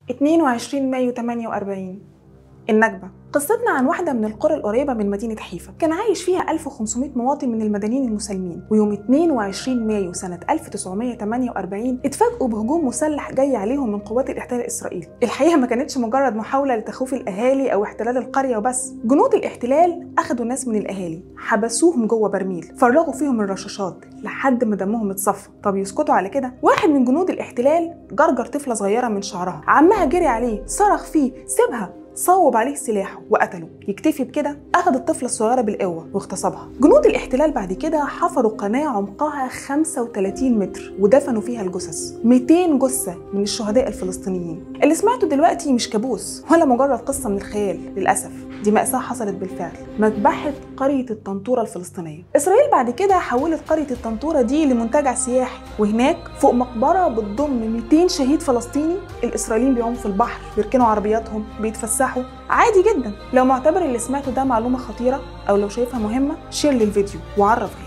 22 مايو 48 النكبة قصتنا عن واحدة من القرى القريبة من مدينة حيفا كان عايش فيها 1500 مواطن من المدنيين المسالمين ويوم 22 مايو سنة 1948 اتفاجئوا بهجوم مسلح جاي عليهم من قوات الاحتلال الإسرائيلي الحقيقة ما كانتش مجرد محاولة لتخويف الأهالي أو احتلال القرية وبس جنود الاحتلال أخدوا ناس من الأهالي حبسوهم جوه برميل فرغوا فيهم الرشاشات لحد ما دمهم اتصفى طب يسكتوا على كده واحد من جنود الاحتلال جرجر طفلة صغيرة من شعرها عمها جري عليه صرخ فيه سيبها صوب عليه سلاحه وقتله يكتفي بكده أخذ الطفلة الصغيرة بالقوة واغتصبها جنود الاحتلال بعد كده حفروا قناة عمقها 35 متر ودفنوا فيها الجثث 200 جثة من الشهداء الفلسطينيين اللي سمعته دلوقتي مش كابوس ولا مجرد قصة من الخيال للأسف دي مأساة حصلت بالفعل مذبحة قرية الطنطورة الفلسطينية إسرائيل بعد كده حولت قرية الطنطورة دي لمنتجع سياحي وهناك فوق مقبرة بتضم 200 شهيد فلسطيني الإسرائيليين بيعوموا في البحر بيركنوا عربياتهم بيتفسحوا عادي جدا لو معتبر اللي سمعته ده معلومة خطيرة أو لو شايفها مهمة شير للفيديو وعرف